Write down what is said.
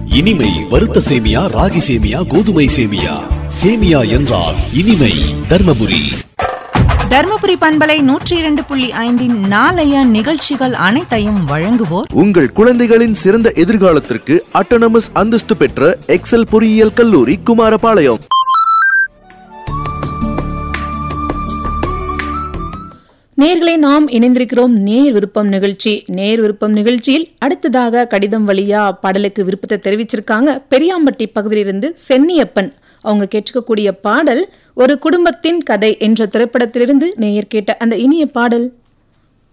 இனிமை வறுத்த சேமியா ராகி சேமியா கோதுமை சேமியா சேமியா என்றால் இனிமை தர்மபுரி தர்மபுரி பண்பலை நூற்றி இரண்டு புள்ளி ஐந்தின் நாளைய நிகழ்ச்சிகள் அனைத்தையும் வழங்குவோர் உங்கள் குழந்தைகளின் சிறந்த எதிர்காலத்திற்கு அட்டனமஸ் அந்தஸ்து பெற்ற எக்ஸல் பொறியியல் கல்லூரி குமாரபாளையம் நேர்களை நாம் இணைந்திருக்கிறோம் நேர் விருப்பம் நிகழ்ச்சி நேர் விருப்பம் நிகழ்ச்சியில் அடுத்ததாக கடிதம் வழியா பாடலுக்கு விருப்பத்தை தெரிவிச்சிருக்காங்க பெரியாம்பட்டி பகுதியிலிருந்து சென்னியப்பன் அவங்க கேட்டுக்கக்கூடிய பாடல் ஒரு குடும்பத்தின் கதை என்ற திரைப்படத்திலிருந்து நேயர் கேட்ட அந்த இனிய பாடல்